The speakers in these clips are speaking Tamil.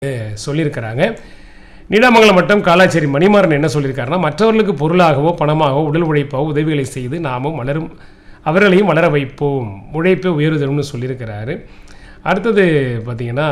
சொல்லியிருக்கிறாங்க நீடாமங்கலம் வட்டம் காலாச்சேரி மணிமாறன் என்ன சொல்லியிருக்காருன்னா மற்றவர்களுக்கு பொருளாகவோ பணமாகவோ உடல் உழைப்பாகவோ உதவிகளை செய்து நாமும் வளரும் அவர்களையும் வளர வைப்போம் உழைப்பே உயர்வுதரும்னு சொல்லியிருக்கிறாரு அடுத்தது பார்த்தீங்கன்னா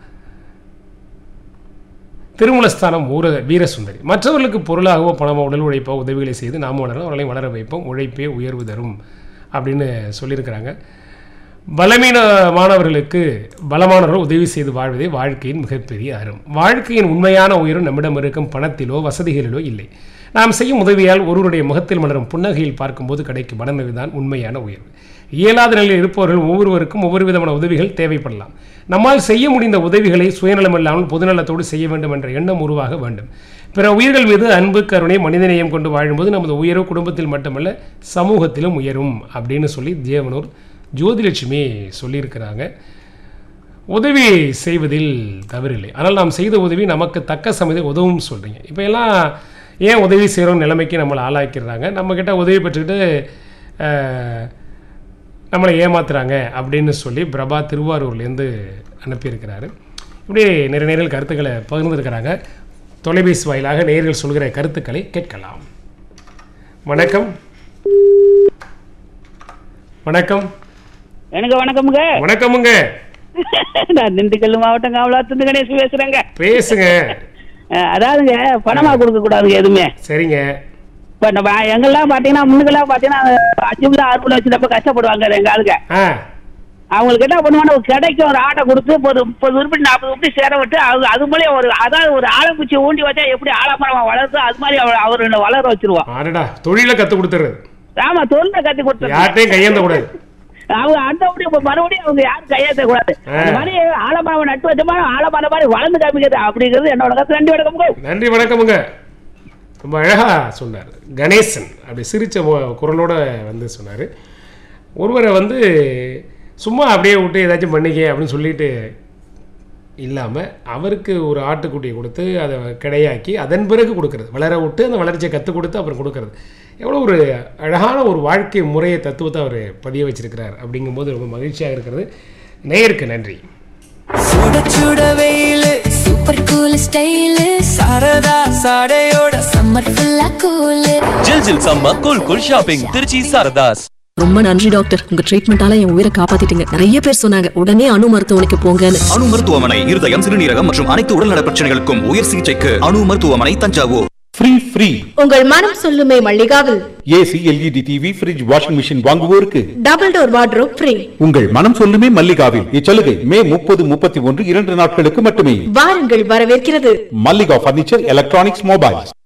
திருமூலஸ்தானம் ஊர வீரசுந்தரி மற்றவர்களுக்கு பொருளாகவோ பணமோ உடல் உழைப்போ உதவிகளை செய்து நாமும் வளரும் அவர்களையும் வளர வைப்போம் உழைப்பே உயர்வு தரும் அப்படின்னு சொல்லியிருக்கிறாங்க பலவீனமானவர்களுக்கு பலமானவர்கள் உதவி செய்து வாழ்வதே வாழ்க்கையின் மிகப்பெரிய அறம் வாழ்க்கையின் உண்மையான உயரம் நம்மிடம் இருக்கும் பணத்திலோ வசதிகளிலோ இல்லை நாம் செய்யும் உதவியால் ஒருவருடைய முகத்தில் மலரும் புன்னகையில் பார்க்கும்போது கிடைக்கும் மனநிலை தான் உண்மையான உயர்வு இயலாத நிலையில் இருப்பவர்கள் ஒவ்வொருவருக்கும் ஒவ்வொரு விதமான உதவிகள் தேவைப்படலாம் நம்மால் செய்ய முடிந்த உதவிகளை சுயநலமில்லாமல் பொதுநலத்தோடு செய்ய வேண்டும் என்ற எண்ணம் உருவாக வேண்டும் பிற உயிர்கள் மீது அன்பு கருணை மனிதநேயம் கொண்டு வாழும்போது நமது உயர்வு குடும்பத்தில் மட்டுமல்ல சமூகத்திலும் உயரும் அப்படின்னு சொல்லி தேவனூர் ஜோதிலட்சுமி சொல்லியிருக்கிறாங்க உதவி செய்வதில் தவறில்லை ஆனால் நாம் செய்த உதவி நமக்கு தக்க சமயத்தில் உதவும் சொல்கிறீங்க இப்போ எல்லாம் ஏன் உதவி செய்கிறோம் நிலைமைக்கு நம்மளை ஆளாக்கிடுறாங்க நம்மக்கிட்ட உதவி பெற்றுக்கிட்டு அஹ், நம்மளை ஏமாத்துறாங்க அப்படின்னு சொல்லி பிரபா திருவாரூர்லேருந்து அனுப்பியிருக்கிறாரு இப்படி நிறைய நேரில் கருத்துக்களை பகிர்ந்துருக்கிறாங்க தொலைபேசி வாயிலாக நேரில் சொல்கிற கருத்துக்களை கேட்கலாம் வணக்கம் வணக்கம் எனக்கு வணக்கமுங்க வணக்கமுங்க நான் திண்டுக்கல் மாவட்டம் காவலாத்துந்து கணேஷ் பேசுறேங்க பேசுங்க அஹ், அதாவதுங்க பணமா கொடுக்க கூடாதுங்க எதுவுமே சரிங்க இப்ப நம்ம எங்கெல்லாம் பாத்தீங்கன்னா முன்னுக்கெல்லாம் பாத்தீங்கன்னா அஞ்சு கிலோ ஆறு கிலோ வச்சுட்டு கஷ்டப்படுவாங்க எங்க ஆளுங்க ஆ அவங்களுக்கு என்ன பண்ணுவாங்க ஒரு கடைக்கு ஒரு ஆட்டை கொடுத்து ஒரு முப்பது உருப்படி நாற்பது உருப்படி சேர விட்டு அவங்க அது மாதிரி ஒரு அதாவது ஒரு ஆலங்குச்சி ஊண்டி வச்சா எப்படி ஆலமரம் வளருதோ அது மாதிரி அவர் அவர் வளர வச்சிருவோம் ஆடடா தொழிலை கற்றுக் கொடுத்துறது ஆமா தொழிலை கத்தி கொடுத்து யார்கிட்டையும் கையேந்த கூடாது அவங்க அடுத்தபடியும் இப்ப மறுபடியும் அவங்க யாரும் கையேற்ற கூடாது அந்த மாதிரி ஆலமரம் நட்டு வச்சோமா ஆலமரம் மாதிரி வளர்ந்து காமிக்கிறது அப்படிங்கிறது என்னோட கருத்து ரெண்டு வணக்கம் நன்றி வணக்கமுங்க ரொம்ப அழகா சொன்னார் கணேசன் அப்படி சிரிச்ச மு- குரலோட வந்து சொன்னார் ஒருவரை வந்து சும்மா அப்படியே விட்டு ஏதாச்சும் பண்ணிக்க அப்படின்னு சொல்லிட்டு இல்லாமல் அவருக்கு ஒரு ஆட்டுக்குட்டியை கொடுத்து அதை கிடையாக்கி அதன் பிறகு கொடுக்கறது வளர விட்டு அந்த வளர்ச்சியை கற்றுக் கொடுத்து அப்புறம் கொடுக்கறது எவ்வளோ ஒரு அழகான ஒரு வாழ்க்கை முறையை தத்துவத்தை அவர் பதிய வச்சிருக்கிறார் அப்படிங்கும்போது ரொம்ப மகிழ்ச்சியாக இருக்கிறது நேயருக்கு நன்றி சுட சுட வெயிலு சூப்பர் கூல் ஸ்டைலு சரதா சாடையோட சம்மர் ஃபுல்லா கூலு ஜில் ஜில் சம்ம cool cool shopping Trichy Sarathas ரொம்ப நன்றி டாக்டர் உங்க ட்ரீட்மெண்டால என் உயிரை காப்பாத்திட்டீங்க நிறைய பேர் சொன்னாங்க உடனே அணு மருத்துவமனைக்கு போங்கன்னு அணு மருத்துவமனை இருதயம் சிறுநீரகம் மற்றும் அனைத்து உடல்நல பிரச்சனைகளுக்கும் உயர் சிகிச்சைக்கு அணு மருத்துவமனை தஞ்சாவூர் ஃப்ரீ ஃப்ரீ உங்கள் மனம் சொல்லுமே மல்லிகாவில் AC LED TV fridge washing machine வாங்குவோருக்கு டபுள் டோர் வார்ட்ரோப் ஃப்ரீ உங்கள் மனம் சொல்லுமே மல்லிகாவில் இச்சலுகை மே முப்பது முப்பத்தி ஒன்று இரண்டு நாட்களுக்கு மட்டுமே வாருங்கள் வரவேற்கிறது மல்லிகா பர்னிச்சர் எலக்ட்ரானிக்ஸ் மொபைல்ஸ்